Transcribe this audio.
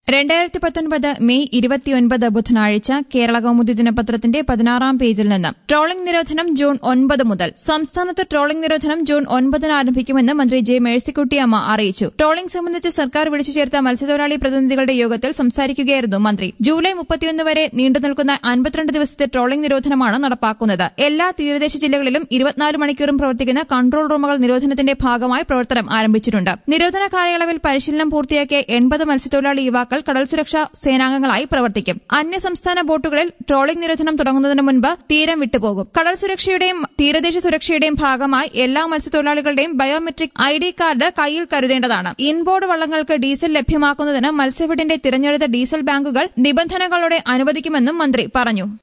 രണ്ടായിരത്തി പത്തൊൻപത് മെയ് ഇരുപത്തിയൊൻപത് ബുധനാഴ്ച കേരള കൗമുദി ദിനപത്രത്തിന്റെ പതിനാറാം പേജിൽ നിന്ന് ട്രോളിംഗ് നിരോധനം ജൂൺ ഒൻപത് മുതൽ സംസ്ഥാനത്ത് ട്രോളിംഗ് നിരോധനം ജൂൺ ഒൻപതിന് ആരംഭിക്കുമെന്ന് മന്ത്രി ജെ മേഴ്സിക്കുട്ടിയമ്മ അറിയിച്ചു ട്രോളിംഗ് സംബന്ധിച്ച് സർക്കാർ വിളിച്ചു ചേർത്ത മത്സ്യത്തൊഴിലാളി പ്രതിനിധികളുടെ യോഗത്തിൽ സംസാരിക്കുകയായിരുന്നു മന്ത്രി ജൂലൈ മുപ്പത്തിയൊന്ന് വരെ നീണ്ടുനിൽക്കുന്ന അൻപത്തിരണ്ട് ദിവസത്തെ ട്രോളിംഗ് നിരോധനമാണ് നടപ്പാക്കുന്നത് എല്ലാ തീരദേശ ജില്ലകളിലും ഇരുപത്തിനാല് മണിക്കൂറും പ്രവർത്തിക്കുന്ന കൺട്രോൾ റൂമുകൾ നിരോധനത്തിന്റെ ഭാഗമായി പ്രവർത്തനം ആരംഭിച്ചിട്ടുണ്ട് നിരോധന കാലയളവിൽ പരിശീലനം പൂർത്തിയാക്കിയ എൺപത് മത്സ്യത്തൊഴിലാളി യുവാക്കൾ കടൽ സുരക്ഷാ സേനാംഗങ്ങളായി പ്രവർത്തിക്കും അന്യസംസ്ഥാന ബോട്ടുകളിൽ ട്രോളിംഗ് നിരോധനം തുടങ്ങുന്നതിന് മുൻപ് തീരം വിട്ടുപോകും കടൽ സുരക്ഷയുടെയും തീരദേശ സുരക്ഷയുടെയും ഭാഗമായി എല്ലാ മത്സ്യത്തൊഴിലാളികളുടെയും ബയോമെട്രിക് ഐ ഡി കാർഡ് കയ്യിൽ കരുതേണ്ടതാണ് ഇൻബോർഡ് വള്ളങ്ങൾക്ക് ഡീസൽ ലഭ്യമാക്കുന്നതിന് മത്സ്യഫെഡിന്റെ തിരഞ്ഞെടുത്ത ഡീസൽ ബാങ്കുകൾ നിബന്ധനകളോടെ അനുവദിക്കുമെന്നും മന്ത്രി പറഞ്ഞു